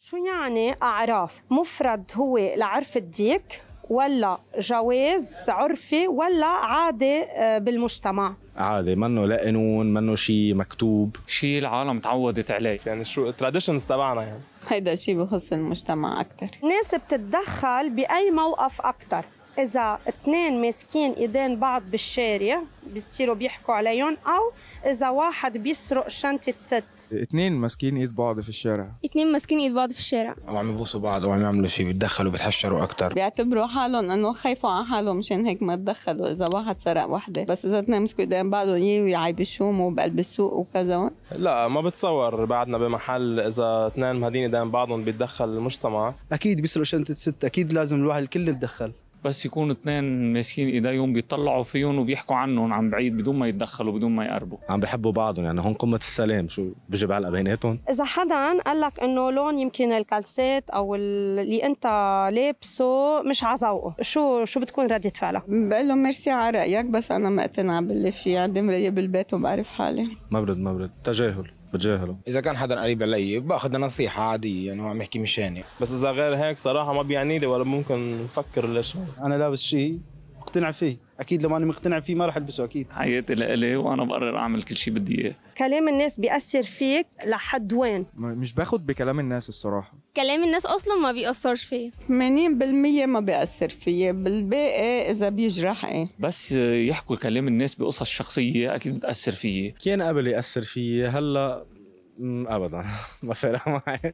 شو يعني أعراف؟ مفرد هو لعرف الديك ولا جواز عرفي ولا عادة آه، بالمجتمع؟ عادي منه لا قانون منه شيء مكتوب شيء العالم تعودت عليه يعني شو التراديشنز تبعنا يعني هيدا شيء بخص المجتمع أكثر ناس بتتدخل بأي موقف أكثر إذا اثنين ماسكين إيدين بعض بالشارع بتصيروا بيحكوا عليهم أو إذا واحد بيسرق شنطة ست اثنين ماسكين ايد بعض في الشارع اتنين ماسكين ايد بعض في الشارع او عم يبوسوا بعض او عم يعملوا شيء بيتدخلوا بيتحشروا اكثر بيعتبروا حالهم انه خايفوا على حالهم مشان هيك ما تدخلوا اذا واحد سرق وحده بس اذا اثنين مسكوا ايدين بعضهم يجوا يعيبشوهم بقلب السوق وكذا لا ما بتصور بعدنا بمحل اذا اثنين مهدين ايدين بعضهم بيتدخل المجتمع اكيد بيسرقوا شنطه ست اكيد لازم الواحد الكل يتدخل بس يكونوا اثنين ماسكين ايديهم بيطلعوا فيهم وبيحكوا عنهم عن بعيد بدون ما يتدخلوا بدون ما يقربوا عم بحبوا بعضهم يعني هون قمه السلام شو بيجي بعلقه بيناتهم إذا حدا قال لك إنه لون يمكن الكالسات أو اللي أنت لابسه مش على ذوقه شو شو بتكون ردة فعلك؟ بقول له ميرسي على رايك بس انا مقتنعه باللي في عندي مرايه بالبيت وبعرف حالي ما برد ما برد تجاهل بتجاهله اذا كان حدا قريب علي باخذ نصيحه عاديه يعني هو عم يحكي مشاني بس اذا غير هيك صراحه ما بيعني لي ولا ممكن نفكر ليش انا لابس شيء مقتنع فيه اكيد لو انا مقتنع فيه ما رح البسه اكيد حياتي لإلي وانا بقرر اعمل كل شيء بدي اياه كلام الناس بيأثر فيك لحد وين؟ م- مش باخد بكلام الناس الصراحه كلام الناس اصلا ما بيأثرش فيا 80% ما بيأثر فيي بالباقي اذا بيجرح ايه بس يحكوا كلام الناس بقصص شخصيه اكيد بتاثر فيي كان قبل ياثر فيي هلا مم، ابدا ما فارق معي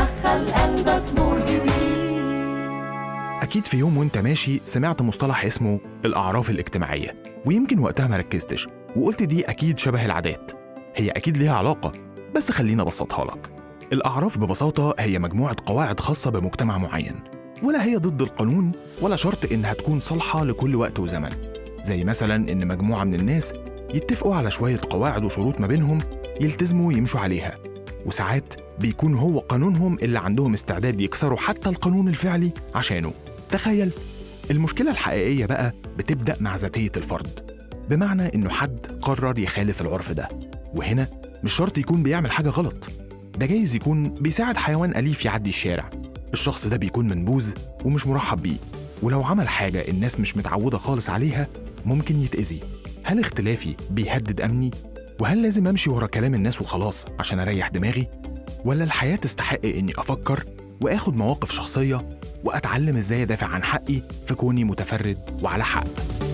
أكيد في يوم وأنت ماشي سمعت مصطلح اسمه الأعراف الاجتماعية ويمكن وقتها ما ركزتش وقلت دي أكيد شبه العادات هي أكيد ليها علاقة بس خلينا أبسطها لك الأعراف ببساطة هي مجموعة قواعد خاصة بمجتمع معين ولا هي ضد القانون ولا شرط إنها تكون صالحة لكل وقت وزمن زي مثلا إن مجموعة من الناس يتفقوا على شوية قواعد وشروط ما بينهم يلتزموا يمشوا عليها وساعات بيكون هو قانونهم اللي عندهم استعداد يكسروا حتى القانون الفعلي عشانه تخيل المشكلة الحقيقية بقى بتبدأ مع ذاتية الفرد بمعنى إنه حد قرر يخالف العرف ده وهنا مش شرط يكون بيعمل حاجة غلط ده جايز يكون بيساعد حيوان أليف يعدي الشارع الشخص ده بيكون منبوذ ومش مرحب بيه ولو عمل حاجة الناس مش متعودة خالص عليها ممكن يتأذي هل اختلافي بيهدد أمني؟ وهل لازم أمشي ورا كلام الناس وخلاص عشان أريح دماغي؟ ولا الحياة تستحق إني أفكر وآخد مواقف شخصية وأتعلم إزاي أدافع عن حقي في كوني متفرد وعلى حق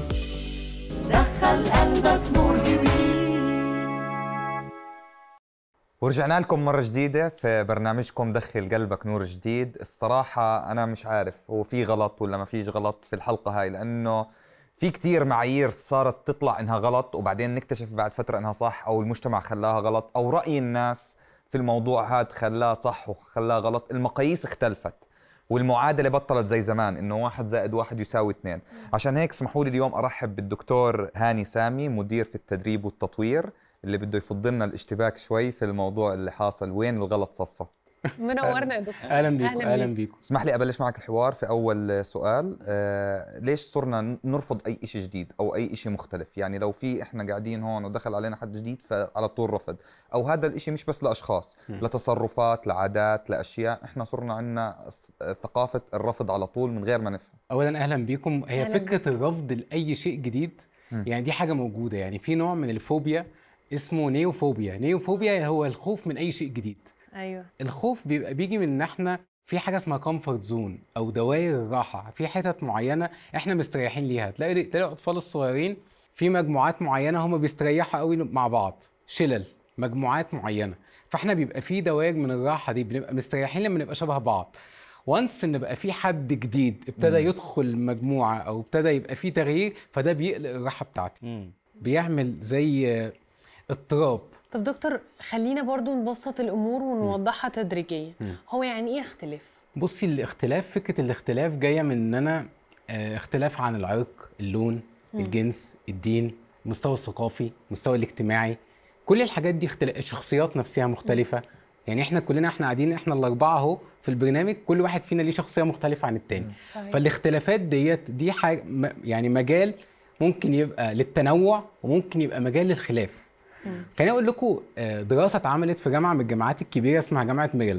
ورجعنا لكم مرة جديدة في برنامجكم دخل قلبك نور جديد الصراحة أنا مش عارف هو في غلط ولا ما فيش غلط في الحلقة هاي لأنه في كتير معايير صارت تطلع إنها غلط وبعدين نكتشف بعد فترة إنها صح أو المجتمع خلاها غلط أو رأي الناس في الموضوع هاد خلاه صح وخلاه غلط المقاييس اختلفت والمعادلة بطلت زي زمان إنه واحد زائد واحد يساوي اثنين عشان هيك اسمحوا لي اليوم أرحب بالدكتور هاني سامي مدير في التدريب والتطوير اللي بده يفض لنا الاشتباك شوي في الموضوع اللي حاصل وين الغلط صفى منورنا يا دكتور اهلا بيكم اهلا بيكم اسمح لي ابلش معك الحوار في اول سؤال آه ليش صرنا نرفض اي شيء جديد او اي شيء مختلف يعني لو في احنا قاعدين هون ودخل علينا حد جديد فعلى طول رفض او هذا الشيء مش بس لاشخاص م. لتصرفات لعادات لاشياء احنا صرنا عندنا ثقافه الرفض على طول من غير ما نفهم اولا اهلا بيكم هي أهلاً فكره الرفض لاي شيء جديد م. يعني دي حاجه موجوده يعني في نوع من الفوبيا اسمه نيوفوبيا نيوفوبيا هو الخوف من اي شيء جديد ايوه الخوف بيبقى بيجي من ان احنا في حاجه اسمها كومفورت زون او دوائر الراحه في حتت معينه احنا مستريحين ليها تلاقي تلاقي الاطفال الصغيرين في مجموعات معينه هم بيستريحوا قوي مع بعض شلل مجموعات معينه فاحنا بيبقى في دوائر من الراحه دي بنبقى مستريحين لما نبقى شبه بعض وانس ان بقى في حد جديد ابتدى مم. يدخل المجموعه او ابتدى يبقى في تغيير فده بيقلق الراحه بتاعتي بيعمل زي اضطراب طب دكتور خلينا برضو نبسط الامور ونوضحها تدريجيا مم. هو يعني ايه اختلاف بصي الاختلاف فكره الاختلاف جايه من ان انا آه، اختلاف عن العرق اللون مم. الجنس الدين المستوى الثقافي المستوى الاجتماعي كل الحاجات دي اختلاف الشخصيات نفسها مختلفه يعني احنا كلنا احنا قاعدين احنا الاربعه اهو في البرنامج كل واحد فينا ليه شخصيه مختلفه عن التاني صحيح. فالاختلافات ديت دي حاجه م- يعني مجال ممكن يبقى للتنوع وممكن يبقى مجال للخلاف مم. خليني اقول لكم آه، دراسه اتعملت في جامعه من الجامعات الكبيره اسمها جامعه ميريلاند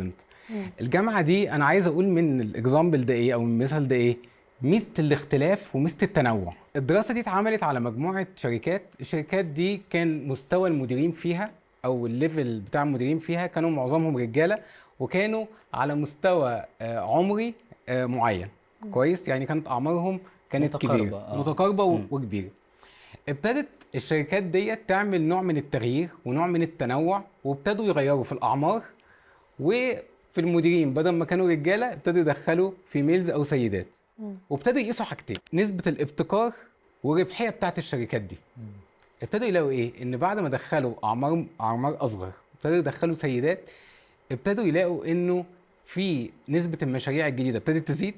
الجامعه دي انا عايز اقول من الاكزامبل ده ايه او من المثال ده ايه ميزه الاختلاف وميزه التنوع الدراسه دي اتعملت على مجموعه شركات الشركات دي كان مستوى المديرين فيها او الليفل بتاع المديرين فيها كانوا معظمهم رجاله وكانوا على مستوى آه، عمري آه، معين كويس يعني كانت اعمارهم كانت متقاربة، كبيره آه. متقاربه و- مم. وكبيره ابتدت الشركات ديت تعمل نوع من التغيير ونوع من التنوع وابتدوا يغيروا في الاعمار وفي المديرين بدل ما كانوا رجاله ابتدوا يدخلوا فيميلز او سيدات وابتدوا يقيسوا حاجتين نسبه الابتكار والربحيه بتاعت الشركات دي ابتدوا يلاقوا ايه ان بعد ما دخلوا اعمار اعمار اصغر ابتدوا يدخلوا سيدات ابتدوا يلاقوا انه في نسبه المشاريع الجديده ابتدت تزيد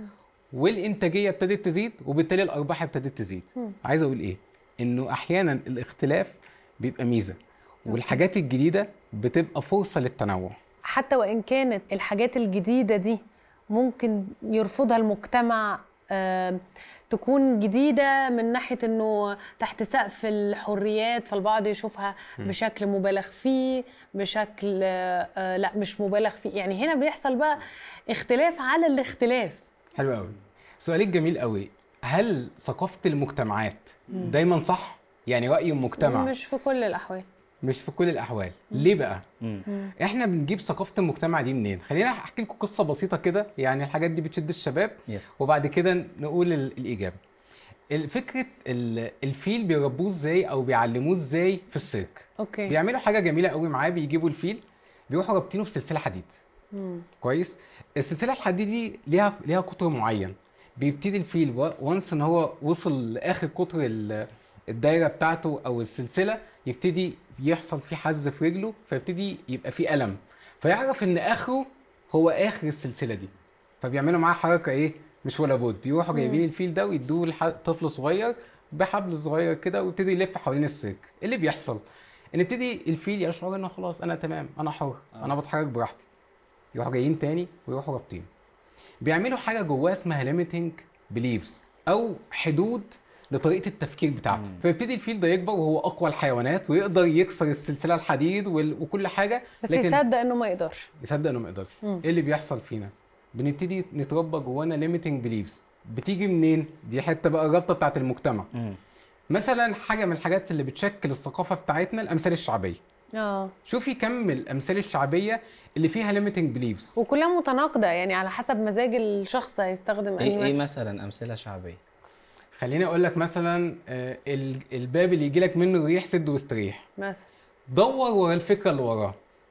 والانتاجيه ابتدت تزيد وبالتالي الارباح ابتدت تزيد مم. عايز اقول ايه انه احيانا الاختلاف بيبقى ميزه والحاجات الجديده بتبقى فرصه للتنوع حتى وان كانت الحاجات الجديده دي ممكن يرفضها المجتمع آم، تكون جديده من ناحيه انه تحت سقف الحريات فالبعض يشوفها مم. بشكل مبالغ فيه بشكل آه، آه، لا مش مبالغ فيه يعني هنا بيحصل بقى اختلاف على الاختلاف حلو قوي سؤالك جميل قوي هل ثقافه المجتمعات مم. دايما صح يعني راي المجتمع مش في كل الاحوال مش في كل الاحوال ليه بقى احنا بنجيب ثقافه المجتمع دي منين خلينا احكي لكم قصه بسيطه كده يعني الحاجات دي بتشد الشباب يس. وبعد كده نقول ال- الاجابه الفكره ال- الفيل بيربوه ازاي او بيعلموه ازاي في السيرك اوكي بيعملوا حاجه جميله قوي معاه بيجيبوا الفيل بيروحوا رابطينه في سلسله حديد مم. كويس السلسله الحديد دي ليها ليها قطر معين بيبتدي الفيل وانس ان هو وصل لاخر قطر ال- الدايره بتاعته او السلسله يبتدي يحصل فيه حز في رجله فيبتدي يبقى فيه الم فيعرف ان اخره هو اخر السلسله دي فبيعملوا معاه حركه ايه مش ولا بد يروحوا مم. جايبين الفيل ده ويدوه لطفل صغير بحبل صغير كده ويبتدي يلف حوالين السيرك إيه اللي بيحصل ان يبتدي الفيل يشعر انه خلاص انا تمام انا حر انا بتحرك براحتي يروحوا جايين تاني ويروحوا رابطين بيعملوا حاجه جواه اسمها ليميتنج بليفز او حدود لطريقه التفكير بتاعته فيبتدي الفيل ده يكبر وهو اقوى الحيوانات ويقدر يكسر السلسله الحديد وال... وكل حاجه بس يصدق انه ما يقدرش يصدق انه ما يقدرش مم. ايه اللي بيحصل فينا بنبتدي نتربى جوانا ليميتنج بليفز بتيجي منين دي حته بقى الرابطه بتاعت المجتمع مثلا حاجه من الحاجات اللي بتشكل الثقافه بتاعتنا الامثال الشعبيه اه شوفي كم الامثال الشعبيه اللي فيها ليميتنج بليفز وكلها متناقضه يعني على حسب مزاج الشخص هيستخدم ايه أنهي ايه مثل. مثلا امثله شعبيه خليني اقول لك مثلا آه، ال- الباب اللي يجي لك منه الريح سد واستريح مثلا دور ورا الفكره اللي وراه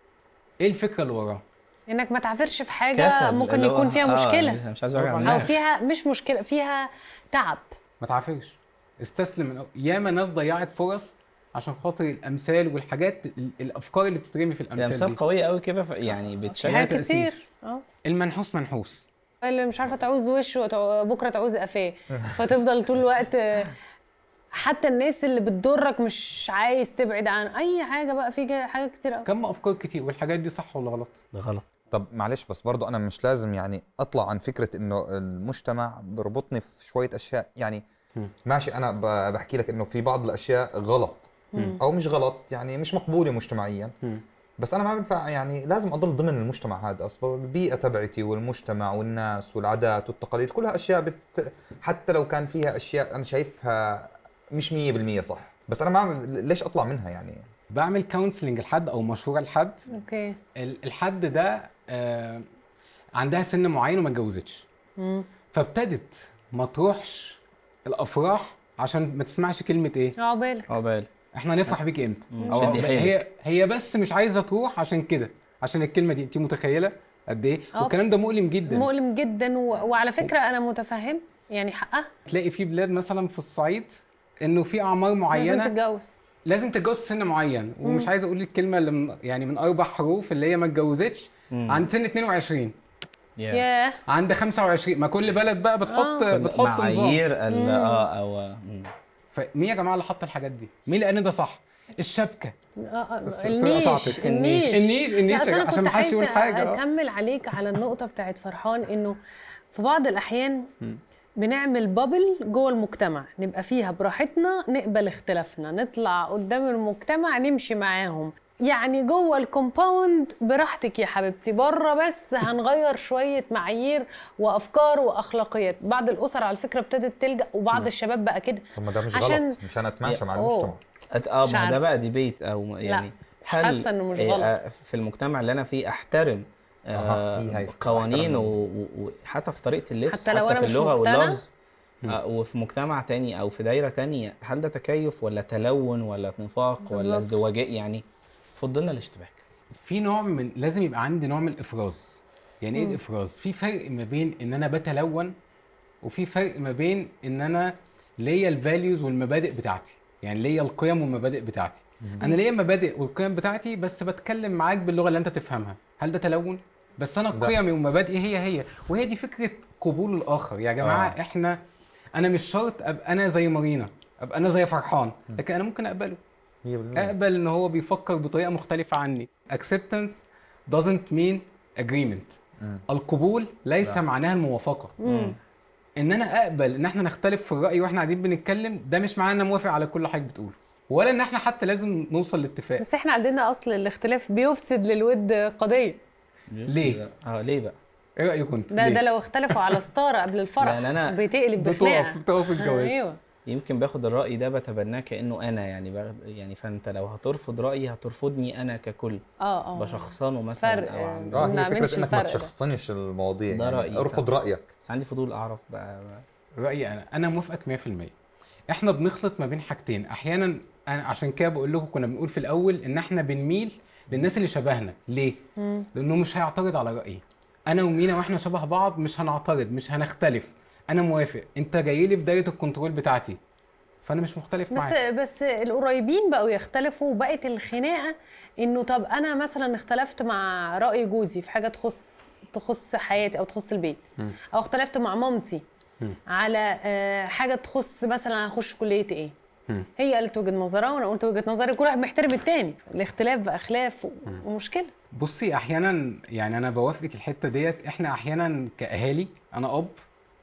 ايه الفكره اللي وراه انك ما تعافرش في حاجه كسل، ممكن اللي هو- يكون فيها آه، مشكله مش عايز اوجع برافو او دماغ. فيها مش مشكله فيها تعب ما تعافرش استسلم من أول- ياما ناس ضيعت فرص عشان خاطر الامثال والحاجات ال- الافكار اللي بتترمي في الامثال الامثال دي قويه قوي كده ف- يعني بتشجع ليها حاجات تأثير. كتير اه المنحوس منحوس اللي مش عارفه تعوز وشه وتع- بكره تعوز قفاه فتفضل طول الوقت آه، حتى الناس اللي بتضرك مش عايز تبعد عن اي حاجه بقى في كده حاجات كتير قوي كم افكار كتير والحاجات دي صح ولا غلط ده غلط طب معلش بس برضو انا مش لازم يعني اطلع عن فكره انه المجتمع بربطني في شويه اشياء يعني مم. ماشي انا ب- بحكي لك انه في بعض الاشياء غلط مم. او مش غلط يعني مش مقبوله مجتمعيا مم. بس انا ما بنفع يعني لازم اضل ضمن المجتمع هذا اصلا البيئه تبعتي والمجتمع والناس والعادات والتقاليد كلها اشياء بت حتى لو كان فيها اشياء انا شايفها مش 100% صح بس انا ما ليش اطلع منها يعني بعمل كونسلنج لحد او مشوره لحد اوكي ال- الحد ده آه عندها سن معين وما اتجوزتش مم. فابتدت ما تروحش الافراح عشان ما تسمعش كلمه ايه عقبالك عقبال احنا هنفرح بيك امتى مم. أو شدي هي حيلك. هي بس مش عايزه تروح عشان كده عشان الكلمه دي انت متخيله قد ايه آه. والكلام ده مؤلم جدا مؤلم جدا و... وعلى فكره انا متفهم يعني حقها تلاقي في بلاد مثلا في الصعيد انه في اعمار معينه لازم تتجوز لازم تتجوز في سن معين ومش مم. عايز اقول الكلمه اللي من يعني من اربع حروف اللي هي ما اتجوزتش مم. عند سن 22 ياه عند 25 ما كل بلد بقى بتحط آه. بتحط نظام معايير ال- مم. اه او مم. فمين يا جماعه اللي حط الحاجات دي؟ مين اللي قال ان ده صح؟ الشبكه آه، آه، بس- بس النيش قطعتك. النيش النيش النيش لا، أصل أنا عشان كنت ما حدش يقول عايزة حاجه آه. اكمل عليك على النقطه بتاعت فرحان انه في بعض الاحيان بنعمل بابل جوه المجتمع نبقى فيها براحتنا نقبل اختلافنا نطلع قدام المجتمع نمشي معاهم يعني جوه الكومباوند براحتك يا حبيبتي بره بس هنغير شويه معايير وافكار واخلاقيات بعض الاسر على فكره ابتدت تلجا وبعض نعم. الشباب بقى كده طب ما ده مش عشان- غلط مش انا اتماشى مع أوه. المجتمع أت- اه مش ما هو ده عارفة. بقى ديبيت او يعني مش حاسة إنه مش إيه، غلط. آه، في المجتمع اللي انا فيه احترم أها، آه هي هاي. قوانين أحترم. و- و- وحتى في طريقه اللبس حتى لو حتى أنا في مش اللغه مقتنعة؟ واللفظ آه وفي مجتمع تاني او في دايره تانية هل ده تكيف ولا تلون ولا نفاق ولا بالظبط. ازدواجيه يعني فضلنا الاشتباك في نوع من لازم يبقى عندي نوع من الافراز يعني ايه مم. الافراز في فرق ما بين ان انا بتلون وفي فرق ما بين ان انا ليا الفاليوز والمبادئ بتاعتي يعني ليا القيم والمبادئ بتاعتي انا ليا مبادئ والقيم بتاعتي بس بتكلم معاك باللغه اللي انت تفهمها هل ده تلون بس انا ده. قيمي ومبادئي هي هي وهي دي فكره قبول الاخر يا جماعه آه. احنا انا مش شرط ابقى انا زي مارينا ابقى انا زي فرحان لكن انا ممكن اقبله 100% اقبل ان هو بيفكر بطريقه مختلفه عني acceptance doesn't mean agreement مم. القبول ليس لا. معناها الموافقه مم. ان انا اقبل ان احنا نختلف في الراي واحنا قاعدين بنتكلم ده مش معناه ان انا موافق على كل حاجه بتقوله ولا ان احنا حتى لازم نوصل لاتفاق بس احنا عندنا اصل الاختلاف بيفسد للود قضيه ليه؟ اه ليه بقى ايه رايكم انتوا ده ليه؟ ده لو اختلفوا على ستاره قبل الفرح لأن أنا بتقلب بتقف بخناقه بتقف الجواز ايوه يمكن باخد الرأي ده بتبناه كأنه أنا يعني باخد يعني فأنت لو هترفض رأيي هترفضني أنا ككل اه اه بشخصنه مثلا فرق، أو أعمل- ما اه هي نعملش فكره انك الفرق ما ده. تشخصنش المواضيع ده يعني رأيي ارفض فعلا. رايك بس عندي فضول أعرف بقى رايي انا انا موافقك 100% احنا بنخلط ما بين حاجتين احيانا انا عشان كده بقول لكم كنا بنقول في الاول ان احنا بنميل للناس اللي شبهنا ليه مم. لانه مش هيعترض على رايي انا ومينا واحنا شبه بعض مش هنعترض مش هنختلف انا موافق انت جاي لي في دايره الكنترول بتاعتي فانا مش مختلف بس معاك بس القريبين بقوا يختلفوا وبقت الخناقه انه طب انا مثلا اختلفت مع راي جوزي في حاجه تخص تخص حياتي او تخص البيت مم. او اختلفت مع مامتي مم. على آه، حاجه تخص مثلا هخش كليه ايه مم. هي قالت وجهه نظرها وانا قلت وجهه نظري كل واحد محترم التاني الاختلاف بقى خلاف و- ومشكله بصي احيانا يعني انا بوافقك الحته ديت احنا احيانا كاهالي انا اب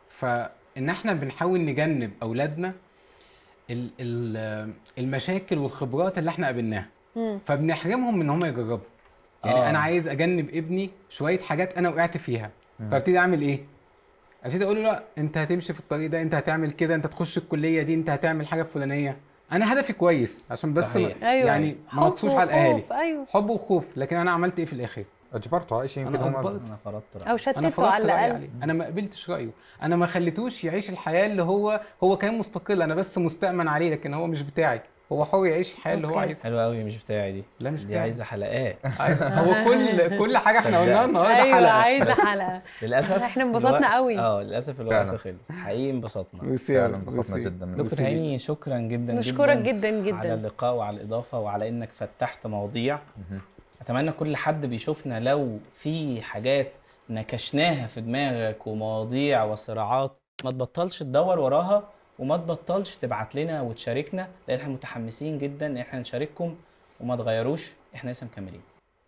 فان احنا بنحاول نجنب اولادنا ال- ال- المشاكل والخبرات اللي احنا قابلناها مم. فبنحرمهم من ان هم يجربوا يعني آه. انا عايز اجنب ابني شويه حاجات انا وقعت فيها مم. فابتدي اعمل ايه ابتدي اقول له لا انت هتمشي في الطريق ده انت هتعمل كده انت تخش الكليه دي انت هتعمل حاجه فلانيه انا هدفي كويس عشان بس ما صحيح. أيوة. يعني ما حب نطفوش على الاهالي وخوف، ايوه حب وخوف لكن انا عملت ايه في الاخر اجبرته على شيء يمكن انا هو ما اجبرت أنا فرضت رأيي او انا شتته فرضت على رأيي الاقل عليه انا ما قبلتش رايه انا ما خليتوش يعيش الحياه اللي هو هو كان مستقل انا بس مستأمن عليه لكن هو مش بتاعي هو حر يعيش الحياه اللي هو أوكي. عايزها حلوة قوي مش بتاعي دي لا مش دي بتاعي عايزة حلقات عايز هو كل كل حاجه احنا قلناها صدقني. النهارده ايوه حلقه عايزه بس حلقه للأسف احنا انبسطنا الوقت- قوي. اه للأسف الوقت فعلا. خلص حقيقي انبسطنا ميرسي يا فعلا رب، انبسطنا ميرسي. جدا من دكتور ميرسي. هاني شكرا جدا نشكرك جدا جدا على جدا اللقاء وعلى الإضافة وعلى إنك فتحت مواضيع أتمنى كل حد بيشوفنا لو في حاجات نكشناها في دماغك ومواضيع وصراعات ما تبطلش تدور وراها وما تبطلش تبعت لنا وتشاركنا لأن احنا متحمسين جدا إن احنا نشارككم وما تغيروش احنا لسه مكملين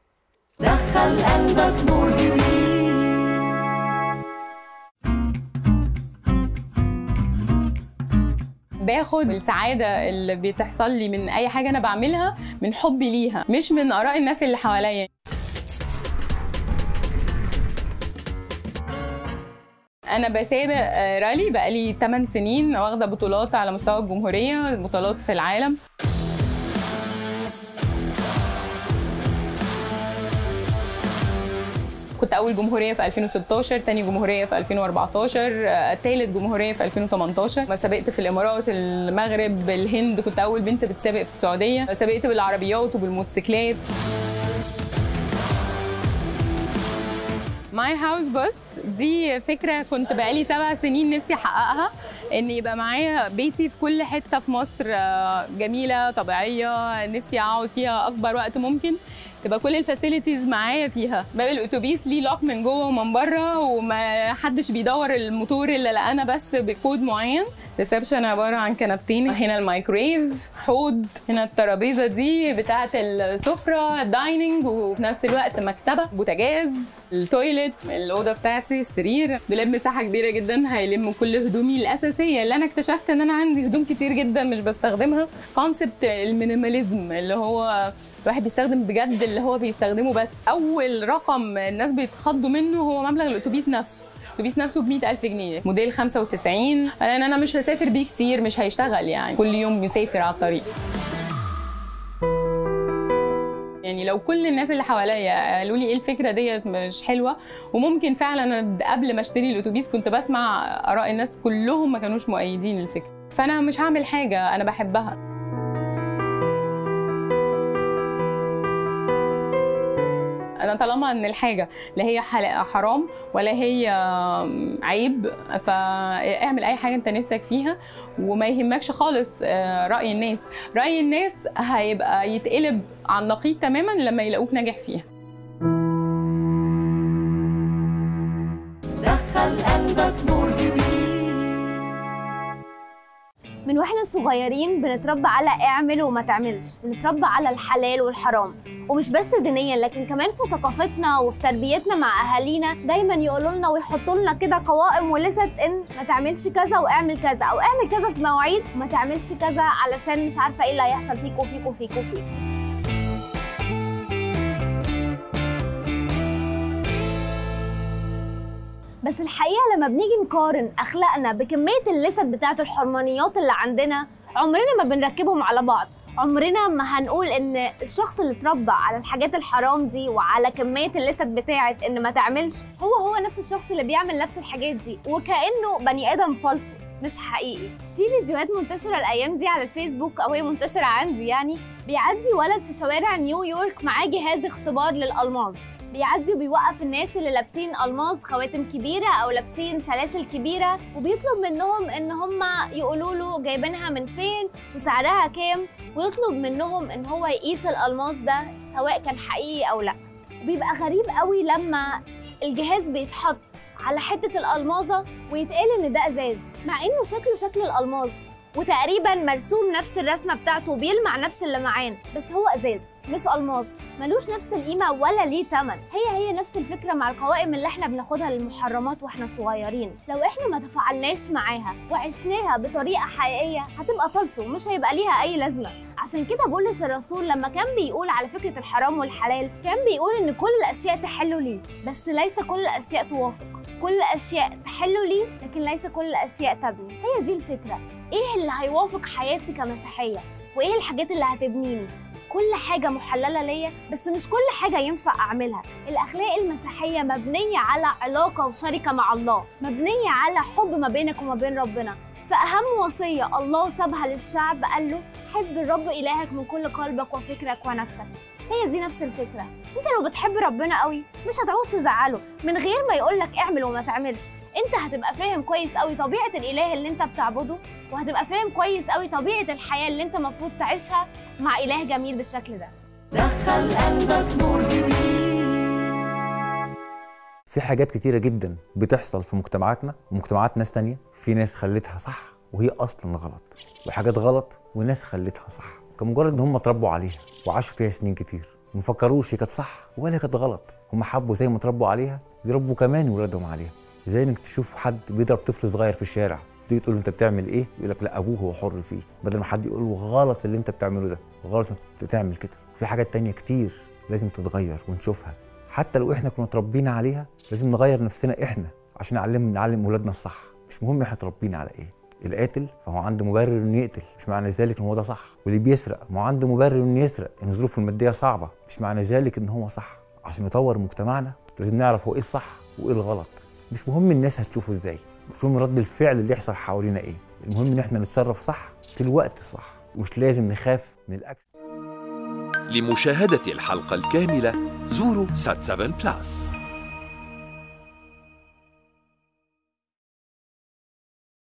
دخل قلبك نور جديد باخد السعادة اللي بتحصل لي من أي حاجة أنا بعملها من حبي ليها مش من آراء الناس اللي حواليا أنا بسابق آه، رالي بقالي 8 سنين واخدة بطولات على مستوى الجمهورية بطولات في العالم كنت أول جمهورية في 2016 تاني جمهورية في 2014 آه، تالت جمهورية في 2018 ما سابقت في الإمارات المغرب الهند كنت أول بنت بتسابق في السعودية سابقت بالعربيات وبالموتوسيكلات ماي هاوس بس دي فكرة كنت بقالي سبع سنين نفسي أحققها إن يبقى معايا بيتي في كل حتة في مصر آه، جميلة طبيعية نفسي أقعد فيها أكبر وقت ممكن تبقى كل الفاسيلتيز معايا فيها باب الاتوبيس ليه لوك من جوه ومن بره وما حدش بيدور الموتور الا انا بس بكود معين ريسبشن عباره عن كنبتين هنا الميكرويف حوض هنا الترابيزه دي بتاعه السفره دايننج وفي نفس الوقت مكتبه بوتاجاز التويلت الاوضه بتاعتي السرير دولاب مساحه كبيره جدا هيلم كل هدومي الاساسيه اللي انا اكتشفت ان انا عندي هدوم كتير جدا مش بستخدمها كونسبت المينيماليزم اللي هو الواحد بيستخدم بجد اللي هو بيستخدمه بس اول رقم الناس بيتخضوا منه هو مبلغ الاتوبيس نفسه الاتوبيس نفسه ب 100000 جنيه موديل 95 لان انا مش هسافر بيه كتير مش هيشتغل يعني كل يوم بيسافر على الطريق يعني لو كل الناس اللي حواليا قالوا لي ايه الفكره ديت مش حلوه وممكن فعلا انا قبل ما اشتري الاتوبيس كنت بسمع اراء الناس كلهم ما كانوش مؤيدين الفكره فانا مش هعمل حاجه انا بحبها انا طالما ان الحاجه لا هي حل- حرام ولا هي عيب فاعمل اي حاجه انت نفسك فيها وما يهمكش خالص آه، راي الناس راي الناس هيبقى يتقلب عن نقيض تماما لما يلاقوك ناجح فيها دخل قلبك نور جديد من واحنا صغيرين بنتربى على اعمل وما تعملش بنتربى على الحلال والحرام ومش بس دينيا لكن كمان في ثقافتنا وفي تربيتنا مع اهالينا دايما يقولوا لنا ويحطوا لنا كده قوائم ولست ان ما تعملش كذا واعمل كذا او اعمل كذا في مواعيد وما تعملش كذا علشان مش عارفه ايه اللي هيحصل فيك وفيك وفيك وفيك بس الحقيقه لما بنيجي نقارن اخلاقنا بكميه اللسد بتاعه الحرمانيات اللي عندنا عمرنا ما بنركبهم على بعض عمرنا ما هنقول ان الشخص اللي اتربى على الحاجات الحرام دي وعلى كميه اللسد بتاعه ان ما تعملش هو هو نفس الشخص اللي بيعمل نفس الحاجات دي وكانه بني ادم فالصو مش حقيقي في فيديوهات منتشره الايام دي على الفيسبوك او هي منتشره عندي يعني بيعدي ولد في شوارع نيويورك معاه جهاز اختبار للالماس بيعدي وبيوقف الناس اللي لابسين الماس خواتم كبيره او لابسين سلاسل كبيره وبيطلب منهم ان هم يقولوا له جايبينها من فين وسعرها كام ويطلب منهم ان هو يقيس الالماس ده سواء كان حقيقي او لا بيبقى غريب قوي لما الجهاز بيتحط على حته الالمازه ويتقال ان ده ازاز مع انه شكله شكل الالماس وتقريبا مرسوم نفس الرسمه بتاعته وبيلمع نفس اللمعان بس هو ازاز مش الماس ملوش نفس القيمه ولا ليه تمن هي هي نفس الفكره مع القوائم اللي احنا بناخدها للمحرمات واحنا صغيرين لو احنا ما تفاعلناش معاها وعشناها بطريقه حقيقيه هتبقى فالصو مش هيبقى ليها اي لازمه عشان كده بولس الرسول لما كان بيقول على فكره الحرام والحلال كان بيقول ان كل الاشياء تحل لي بس ليس كل الاشياء توافق كل الاشياء تحل لي لكن ليس كل الاشياء تبني هي دي الفكره ايه اللي هيوافق حياتي كمسيحيه وايه الحاجات اللي هتبنيني كل حاجة محللة ليا بس مش كل حاجة ينفع أعملها الأخلاق المسيحية مبنية على علاقة وشركة مع الله مبنية على حب ما بينك وما بين ربنا فأهم وصية الله سابها للشعب قال له حب الرب إلهك من كل قلبك وفكرك ونفسك هي دي نفس الفكرة انت لو بتحب ربنا قوي مش هتعوز تزعله من غير ما يقولك اعمل وما تعملش انت هتبقى فاهم كويس قوي طبيعة الإله اللي انت بتعبده وهتبقى فاهم كويس قوي طبيعة الحياة اللي انت المفروض تعيشها مع إله جميل بالشكل ده دخل قلبك نور في حاجات كتيرة جدا بتحصل في مجتمعاتنا ومجتمعات ناس تانية في ناس خلتها صح وهي أصلا غلط وحاجات غلط وناس خلتها صح كمجرد إن هم اتربوا عليها وعاشوا فيها سنين كتير ما فكروش هي كانت صح ولا كانت غلط هم حبوا زي ما اتربوا عليها يربوا كمان ولادهم عليها زي انك تشوف حد بيضرب طفل صغير في الشارع تيجي تقول له انت بتعمل ايه يقول لك لا ابوه هو حر فيه بدل ما حد يقول له غلط اللي انت بتعمله ده غلط انك تعمل كده في حاجات تانية كتير لازم تتغير ونشوفها حتى لو احنا كنا اتربينا عليها لازم نغير نفسنا احنا عشان نعلم نعلم اولادنا الصح مش مهم احنا اتربينا على ايه القاتل فهو عنده مبرر انه يقتل مش معنى ذلك ان هو ده صح واللي بيسرق ما هو عنده مبرر انه يسرق ان ظروفه الماديه صعبه مش معنى ذلك ان هو صح عشان نطور مجتمعنا لازم نعرف هو ايه الصح وايه الغلط مش مهم الناس هتشوفه ازاي مش مهم رد الفعل اللي يحصل حوالينا ايه المهم ان احنا نتصرف صح في الوقت الصح مش لازم نخاف من الاكل لمشاهدة الحلقة الكاملة زوروا سات 7 بلاس